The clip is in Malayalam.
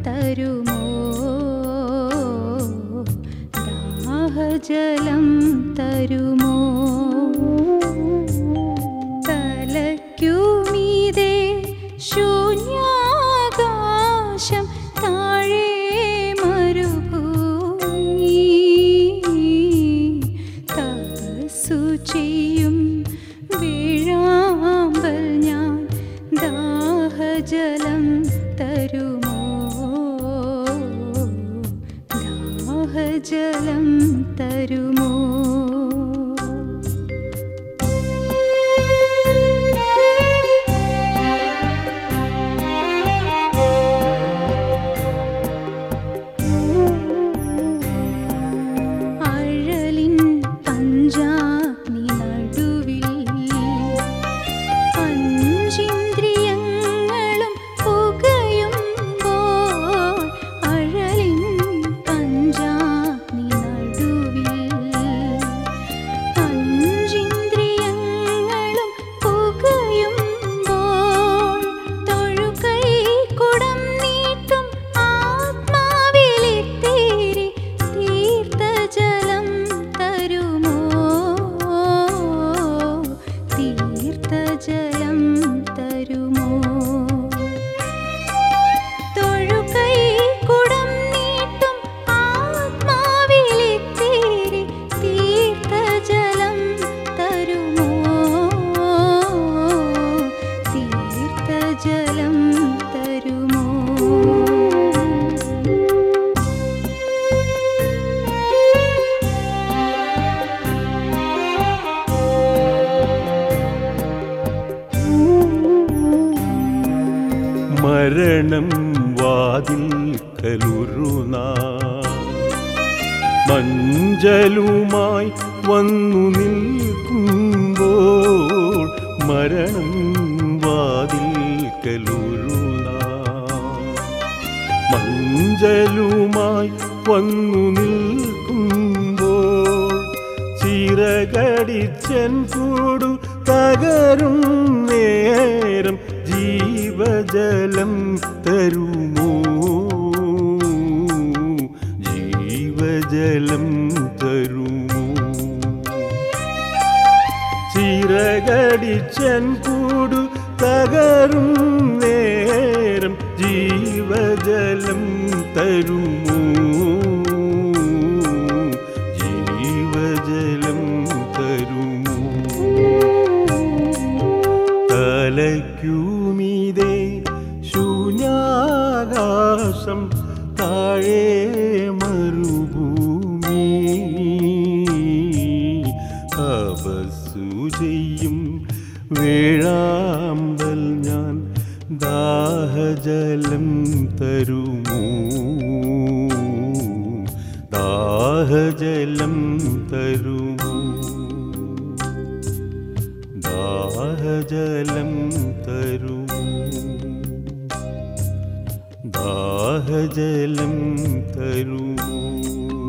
തരുമോ ദാഹജലം തരുമോ തലയ്ക്കുമീതെ ശൂന്യാകാശം താഴെ മരുഭൂമി തപസ്സു ചെയ്യും വീഴാമ്പൽ ഞാൻ ദാഹജലം തരുമോ ദാഹജലം തരുമോ അഴലിൻ പഞ്ചാഗ്നി നടുവിൽ പഞ്ചിന്ദ്രിയങ്ങളും പുകയുമ്പോൾ അഴലിൻ പഞ്ചാഗ്നി നടുവിൽ പഞ്ചിന്ദ്രിയങ്ങളും പുകയുമ്പോൾ തൊഴുകൈ കുടം നീട്ടും ആത്മാവിലെത്തേരി തീർത്ഥജലം തരുമോ തീർത്ഥജലം തരുമോ തൊഴുകൈ കുടം നീട്ടും ആത്മാവിലെത്തേരി തീർത്ഥജലം തരുമോ തീർത്ഥജലം തരുമോ മരണം വാതിൽ കലുറുന മഞ്ചലുമായി വന്നു നിൽക്കുമ്പോൾ മരണം വാതിൽ കലുറുന മഞ്ചലുമായി വന്നു നിൽക്കുമ്പോൾ ചിറകടിച്ചൻ കൂടു തകരും നേരം ജീവജലം തരുമോ ജീവജലം തരുമോ ചിറകടിച്ചൻ കൂടു തകരും നേരം ജീവജലം തരുമോ ജീവജലം തരുമോ തലയ്ക്കുമീതേ ശൂന്യാകാശം താഴെ മരുഭൂമി അപസു ചെയ്യും വേഴാമ്പൽ ഞാൻ ദാഹജലം തരുമോ ദാഹജലം തരുമോ ദാഹജലം തരുമോ ദാഹജലം തരുമോ